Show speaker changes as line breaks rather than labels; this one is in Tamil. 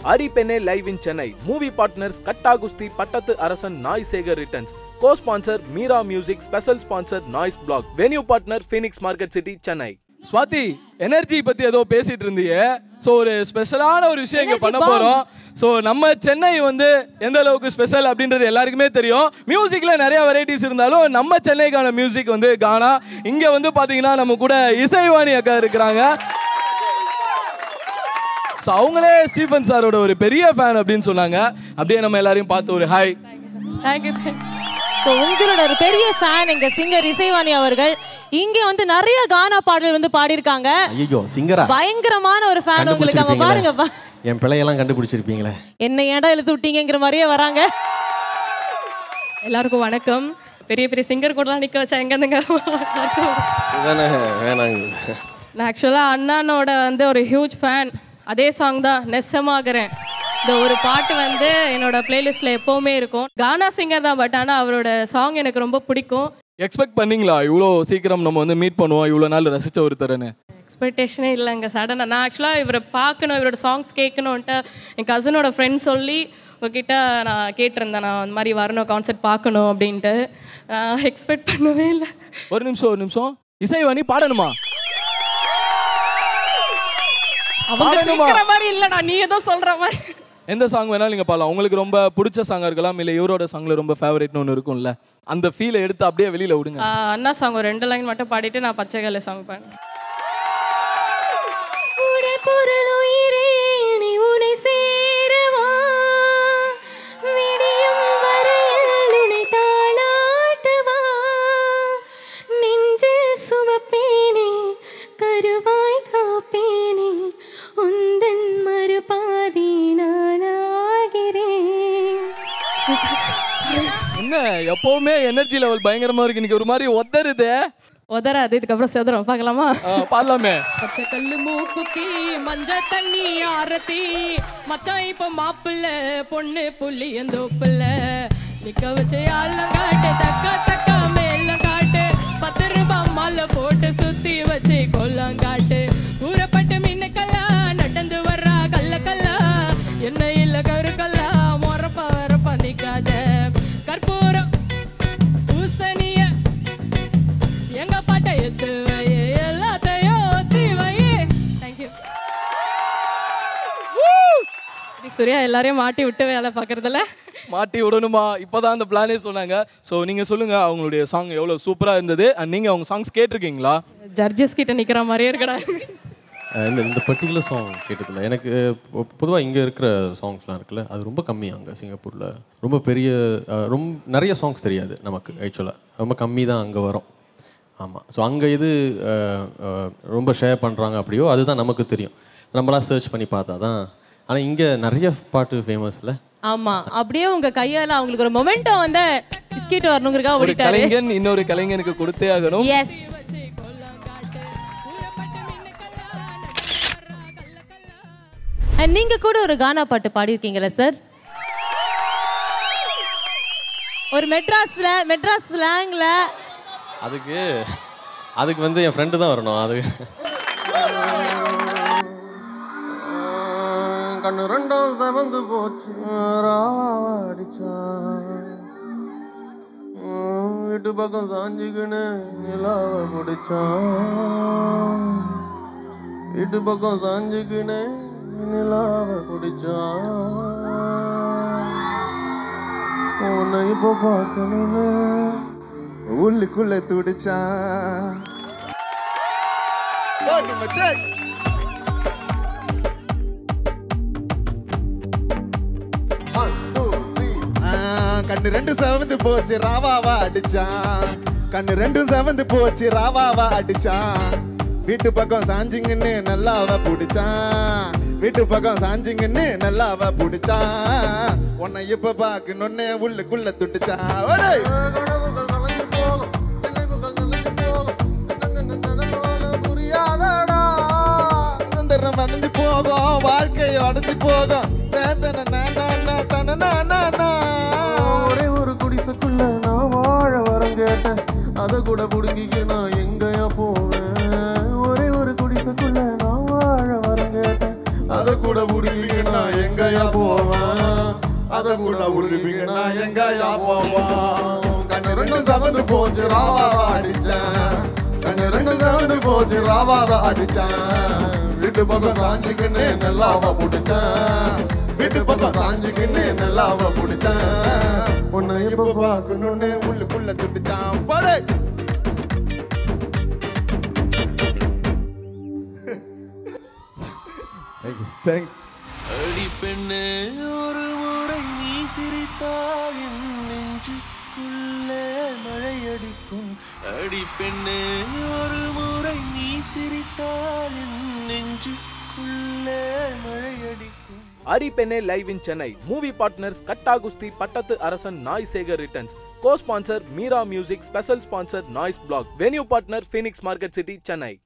அரிபெனே live in Chennai movie partners Gatta Kusthi Pattathu Arasan Naai Sekar returns co sponsor Meera music special sponsor Noise black venue partner Phoenix Market City Chennai Swathi energy பத்தி ஏதோ பேசிட்டு இருந்தீங்க ஸோ ஒரு ஸ்பெஷலான ஒரு விஷயம் இங்க பண்ண போறோம் ஸோ நம்ம சென்னை வந்து எந்த அளவுக்கு ஸ்பெஷல் அப்படின்றது எல்லாருக்குமே தெரியும் மியூசிக்ல நிறைய வெரைட்டிஸ் இருந்தாலும் நம்ம சென்னைக்கான மியூசிக் வந்து கானா இங்க வந்து பாத்தீங்கன்னா நம்ம கூட இசைவாணி அக்கா இருக்கிறாங்க ஸோ அவங்களே ஸ்டீஃபன் சாரோட ஒரு பெரிய ஃபேன் அப்படின்னு சொன்னாங்க அப்படியே நம்ம எல்லாரையும் பார்த்து ஒரு ஹாய்
தேங்க்யூ ஸோ உங்களோட ஒரு பெரிய ஃபேன் எங்க சிங்கர் இசைவாணி அவர்கள் இங்க வந்து நிறைய கானா பாடல் வந்து பாடியிருக்காங்க
ஐயோ சிங்கரா
பயங்கரமான ஒரு ஃபேன் உங்களுக்கு அங்க பாருங்க பா.
என் பிள்ளையெல்லாம் கண்டுபிடிச்சிருப்பீங்களே
என்ன ஏன்டா இழுத்து விட்டீங்கிற மாதிரியே வராங்க
எல்லாருக்கும் வணக்கம் பெரிய பெரிய சிங்கர் கூடலாம் நிற்க வச்சா எங்கேருந்துங்க
இதுதானே வேணாங்க
நான் ஆக்சுவலாக அண்ணானோட வந்து ஒரு ஹியூஜ் ஃபேன் அதே சாங் தான் நெசமாகறேன் இந்த ஒரு பாட்டு வந்து என்னோட பிளேலிஸ்ட்டில் எப்போவுமே இருக்கும் கானா சிங்கர் தான் பட் ஆனால் அவரோட சாங் எனக்கு ரொம்ப பிடிக்கும்
எக்ஸ்பெக்ட் பண்ணீங்களா இவ்வளோ சீக்கிரம் நம்ம வந்து மீட் பண்ணுவோம் இவ்வளோ நாள் ரசிச்ச ஒருத்தரன்னு
எக்ஸ்பெக்டேஷனே இல்லைங்க சடனாக நான் ஆக்சுவலாக இவரை பார்க்கணும் இவரோட சாங்ஸ் கேட்கணுன்ட்டு என் கசனோட ஃப்ரெண்ட் சொல்லி உங்ககிட்ட நான் கேட்டிருந்தேன் நான் அந்த மாதிரி வரணும் கான்செர்ட் பார்க்கணும் அப்படின்ட்டு நான் எக்ஸ்பெக்ட் பண்ணவே இல்லை
ஒரு நிமிஷம் ஒரு நிமிஷம் இசைவாணி பாடணுமா
அவங்க
பாடணுமா?
கேட்குற மாதிரி இல்லைடா நீ ஏதோ சொல்கிற மாதிரி
எந்த சாங் வேணாலும் நீங்க பாடலாம் உங்களுக்கு ரொம்ப பிடிச்ச சாங்கா இருக்கலாம் இல்ல இவரோட சாங்ல ரொம்ப ஃபேவரட்னு ஒன்று இருக்கும்ல அந்த ஃபீலை எடுத்து அப்படியே வெளியில விடுங்க
ஆஹ் அண்ணா சாங் ஒரு ரெண்டு லைன் மட்டும் பாடிட்டு நான் பச்சை கல்ல சாங் பாடுறேன்
உடல் பொருள் உயிரே நீ உன்னை சேரவா விடியும் வரையில் உன்னை தாளாட்டவா நெஞ்சில் சுமப்பேனே கருவாய் காப்பேனே உந்தன் மறுபாதி நானாகிறேன்
என்ன எப்பவுமே எனர்ஜி லெவல் பயங்கரமா இருக்கு இன்னைக்கு ஒரு மாதிரி ஒத்தருதே
உதறாது இதுக்கப்புறம் செதுறோம் பார்க்கலாமா
ஆ, பாடலாமே
பச்சை கல்லு மூக்குத்தி மஞ்ச தண்ணி ஆரத்தி மச்சான் இப்ப மாப்பிள்ள பொண்ணு புள்ளி எந்தோப்புல நிக்க வச்சு ஆள்லாம் காட்டு தக்க தக்க மேல காட்டு பத்து ரூபாய் மாலை போட்டு சுத்தி வச்சு கொல்லம் காட்டு ஊறப்பட்டு மின்னுக்கல்லா நடந்து வர்றா கல்ல கல்லா என்ன இல்ல கரு கல்லா மொறப்ப வரப்ப நிக்காத கற்பூரம் பூசணிய எங்க பாட்டை எத்து வை எல்லாத்தையும் ஒத்தி வை தேங்க்யூ சூர்யா எல்லாரையும் மாட்டி விட்டு வேலை பார்க்கறதுல
மாட்டி விடணுமா இப்போதான் அந்த பிளானே சொன்னாங்க ஸோ நீங்க சொல்லுங்க அவங்களுடைய சாங் எவ்வளவு சூப்பரா இருந்தது அண்ட் நீங்க அவங்க சாங்ஸ் கேட்டிருக்கீங்களா
ஜட்ஜஸ் கிட்ட நிக்கிற மாதிரியே இருக்கடா
இந்த இந்த பர்டிகுலர் சாங் கேட்டதில்ல எனக்கு பொதுவாக இங்கே இருக்கிற சாங்ஸ்லாம் இருக்குல்ல அது ரொம்ப கம்மி அங்கே சிங்கப்பூரில் ரொம்ப பெரிய அஹ், ரொம்ப நிறைய சாங்ஸ் தெரியாது நமக்கு ஆக்சுவலாக ரொம்ப கம்மி தான் அங்கே வரும் ஆமாம் ஸோ அங்கே எது அஹ், அஹ், ரொம்ப ஷேர் பண்ணுறாங்க அப்படியோ அதுதான் நமக்கு தெரியும் நம்மளாம் சர்ச் பண்ணி பார்த்தா தான் ஆனால் இங்கே நிறைய பாட்டு ஃபேமஸில்
ஆமா அப்படியே உங்க கையால அவங்களுக்கு ஒரு மொமெண்டோ வந்து பிஸ்கெட் வரணுங்கிறக்கா
ஒரு
ஓடிட்டாரு
கலைஞன் இன்னொரு கலைஞனுக்கு கொடுத்தே ஆகணும்
எஸ் நீங்க கூட ஒரு கானா பாட்டு பாடியிருக்கீங்களா சார் ஒரு மெட்ராஸ்ல மெட்ராஸ் ஸ்லாங்ல
அதுக்கு அதுக்கு வந்து என் ஃப்ரெண்டு தான் வரணும் அது கண்ணு ரெண்டும் செவந்து போச்சு ராவாடிச்சான் வீட்டு பக்கம் சாஞ்சிக்கின்னு நிலாவை பிடிச்சான் வீட்டு பக்கம் சாஞ்சிக்கின்னு நிலாவை பிடிச்சான் உன்னை இப்போ பார்க்கணுன்னு
உள்ளுக்குள்ள துடிச்சான் போட்டு மச்சான். ஆ, கண்ணு ரெண்டு செவந்து போச்சு ராவாவா அடிச்சான் கண்ணு ரெண்டும் செவந்து போச்சு ராவாவா அடிச்சான் வீட்டு பக்கம் சாஞ்சிங்கன்னு நல்லாவ புடிச்சான் வீட்டு பக்கம் சாஞ்சிங்கன்னு நல்லாவ புடிச்சான் உன்னை இப்ப பாக்கணுன்னு உள்ளுக்குள்ள துடிச்சான் ஓடேய். சுதந்திரம் அடைஞ்சு போகும் வாழ்க்கை அடைஞ்சு போகும் வேதனை நானா தன
ஒரே ஒரு குடிசைக்குள்ள நான் வாழ வரம் கேட்டேன் அதை கூட புடுங்கிக்க நான் எங்கயா போவேன் ஒரே ஒரு குடிசைக்குள்ள நான் வாழ வரம் கேட்டேன்
அதை கூட புடுங்கிக்க நான் எங்கயா கூட உருவிங்கன்னா எங்க யா போவோம் கண்ணு ரெண்டும் சவந்து போச்சு ராவாவா அடிச்சேன் கண்ணு ரெண்டும் சவந்து போச்சு ராவாவா அடிச்சேன் வீட்டு பக்கம் சாஞ்சுக்கின்னு நல்லாவ பிடிச்சேன் வீட்டு பக்கம் சாஞ்சுக்கின்னு நல்லாவ பிடிச்சேன் உன்னை இப்ப பார்க்கணும்னு உள்ளுக்குள்ள துடிச்சான் படே தேங்க்ஸ்
அடி பெண்ணே ஒரு முறை நீ சிரித்தால் என் நெஞ்சுக்குள்ளே மழையடிக்கும் அடி பெண்ணே ஒரு முறை நீ சிரித்தால் என் நெஞ்சுக்குள்ளே மழையடிக்கும்
அடி பெண்ணே live in Chennai movie partners Gatta Kusthi Pattathu Arasan Naai Sekar returns co sponsor Meera music special sponsor Noise black venue partner Phoenix Market City Chennai